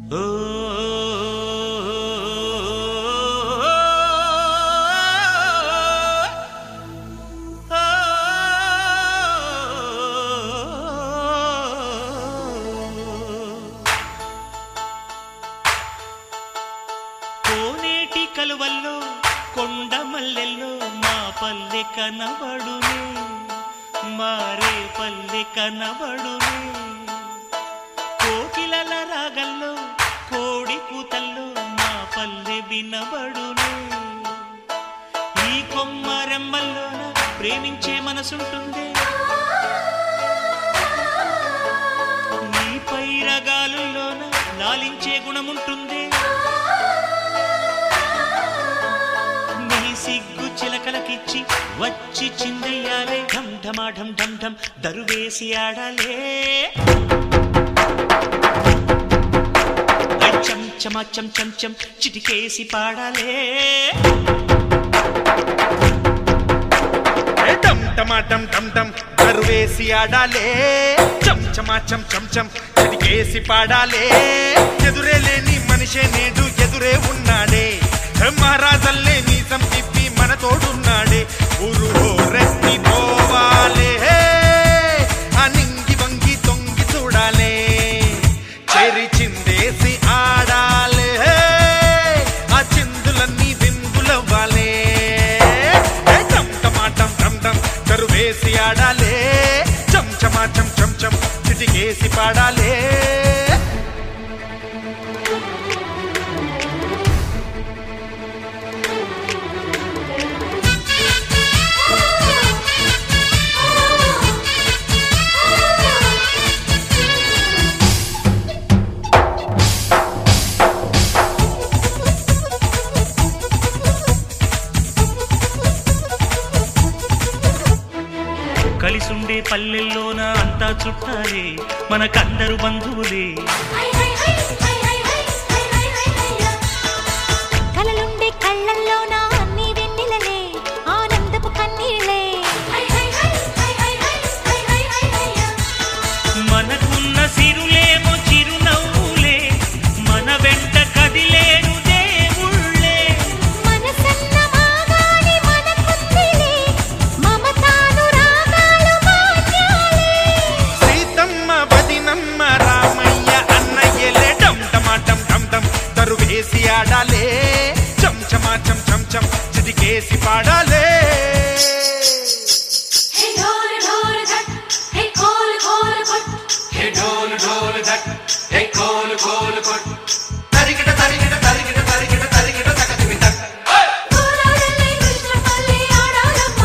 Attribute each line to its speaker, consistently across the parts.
Speaker 1: కోనేటి కలువల్లో కొండ మల్లెల్లో మా పల్లె కనబడునే మారే పల్లె కనబడునే కోకిలల రాగల్లో కోడి కూతల్లో మా పల్లె వినబడునే ఈ కొమ్మ రెమ్మల్లోన ప్రేమించే మనసుంటుందే నీ పైరగాలుల్లోన లాలించే గుణముంటుందే నీ సిగ్గు చిలకలకిచ్చి వచ్చి చిందెయ్యాలే ఢం ఢమా ఢం ఢం ఢం దరువేసి ఆడాలే ఐ చం చమా చం చం చం చిటికేసి పాడాలే
Speaker 2: ఏ డమ్ టమా డమ్ డమ్ డమ్ దరువేసి ఆడాలే చం చమా చం చం చం చెడికేసి పాడాలే ఎదురే లేని మనిషే నేడు ఎదురే ఉన్నాడే మహారాజల్లే మీసం తిప్పి మన తోడున్నాడే ఊరు రెత్తి పోవాలే ఆ నింగి వంగి తొంగి చూడాలే చెరి చిందేసి ఆడాలే ఆ చిందులన్నీ విందులవ్వాలే ఏ టమ్ టమా టమ్ టమ్ టమ్ దరువేసి ఆడాలే చం చమా చం చం చం చిటికేసి పాడాలే
Speaker 1: కలిసుండే పల్లెల్లోన అంతా చుట్టాలే మనకందరు బంధువులే
Speaker 3: కలలుండే కళ్ళల్లోన అన్ని వెన్నెలలే ఆనందపు కన్నీళ్ళే
Speaker 1: మనకున్న సిరులేమో చిరునవ్వులే మన వెంట కదిలేరు దేవుళ్ళే
Speaker 3: మనసన్న మాగాడి మనకుందిలే మమతాను రాగాలు మాన్యాలే
Speaker 2: సీతమ్మ వదినమ్మ రామయ్య అన్నయ్యలే డమ్ టమా డమ్ డమ్ డమ్ దరువేసి ఆడాలే చం చమా చం చం చం చిటికేసి పాడాలే
Speaker 3: హే ఢోల్ ఢోల్ ధక్ హే కోల్ కోల్ కొట్
Speaker 4: హే ఢోలు ఢోలు ధక్ హే కోలు కోలు కొట్ తరిగిట తరిగిట తరిగిట తరిగిట తరిగిట తకతిమి తక్
Speaker 3: కోలాడలే కృష్ణపల్లి ఆడాలమ్మ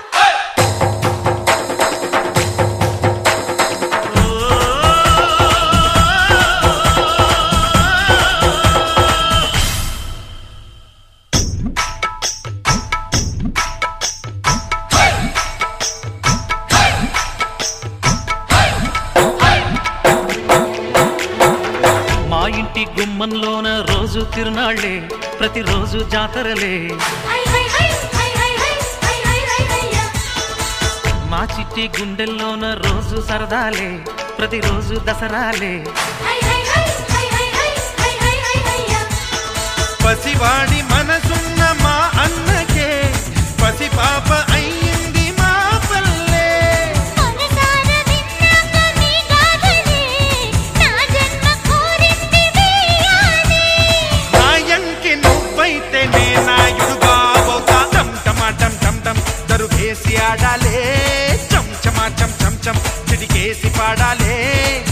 Speaker 1: మా ఇంటి గుమ్మంలోన రోజు తిరునాళ్లే ప్రతిరోజు జాతరలే
Speaker 3: హై హై హై హై హై హై హై హై హై హయ్యా
Speaker 1: మా చిట్టి గుండెల్లోన రోజు సరదాలే ప్రతిరోజు దసరాలే
Speaker 3: హై హై హై హై హై హై హై హై హై హయ్యా
Speaker 2: పసివాడి మనసున్న మా అన్నకే పసి పాప అయ్యింది మా పల్లె
Speaker 3: మనసార విన్నాక నీ గాథనే నా జన్మ కోరింది వేయాలి
Speaker 2: నాయంకి నువ్వైతే నే నాయుడుగా అవుతా టం టమా టం టం టం దరువేసి ఆడాలే చం చమా చం చం చం చిటికేసి పాడాలే